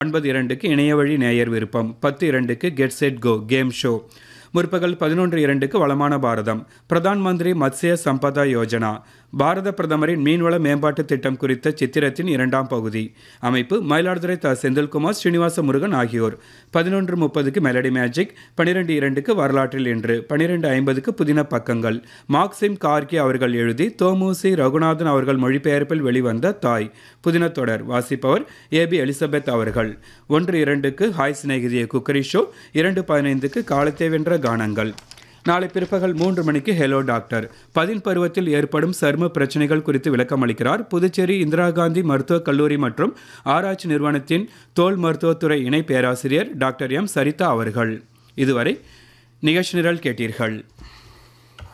ஒன்பது இரண்டுக்கு இணைய வழி நேயர் விருப்பம் பத்து இரண்டுக்கு get set go game show முற்பகல் பதினொன்று இரண்டுக்கு வளமான பாரதம் பிரதான் மந்திரி மத்ஸ்ய சம்பதா யோஜனா பாரத பிரதமரின் மீன்வள மேம்பாட்டு திட்டம் குறித்த சித்திரத்தின் இரண்டாம் பகுதி அமைப்பு மயிலாடுதுறை த செந்தில்குமார் ஸ்ரீனிவாச முருகன் ஆகியோர் பதினொன்று முப்பதுக்கு மெலடி மேஜிக் பனிரெண்டு இரண்டுக்கு வரலாற்றில் இன்று பனிரெண்டு ஐம்பதுக்கு புதின பக்கங்கள் மார்க்சிம் கார்கி அவர்கள் எழுதி தோமுசி ரகுநாதன் அவர்கள் மொழிபெயர்ப்பில் வெளிவந்த தாய் புதின தொடர் வாசிப்பவர் ஏபி எலிசபெத் அவர்கள் ஒன்று இரண்டுக்கு ஹாய் சிநேகிதிய குக்கரி ஷோ இரண்டு பதினைந்துக்கு காலத்தை வென்ற கானங்கள் நாளை பிற்பகல் மூன்று மணிக்கு ஹெலோ டாக்டர் பதின் பருவத்தில் ஏற்படும் சர்ம பிரச்சனைகள் குறித்து விளக்கம் அளிக்கிறார் புதுச்சேரி இந்திரா காந்தி மருத்துவக் கல்லூரி மற்றும் ஆராய்ச்சி நிறுவனத்தின் தோல் மருத்துவத்துறை இணை பேராசிரியர் டாக்டர் எம் சரிதா அவர்கள் இதுவரை நிகழ்ச்சி நிரல் கேட்டீர்கள்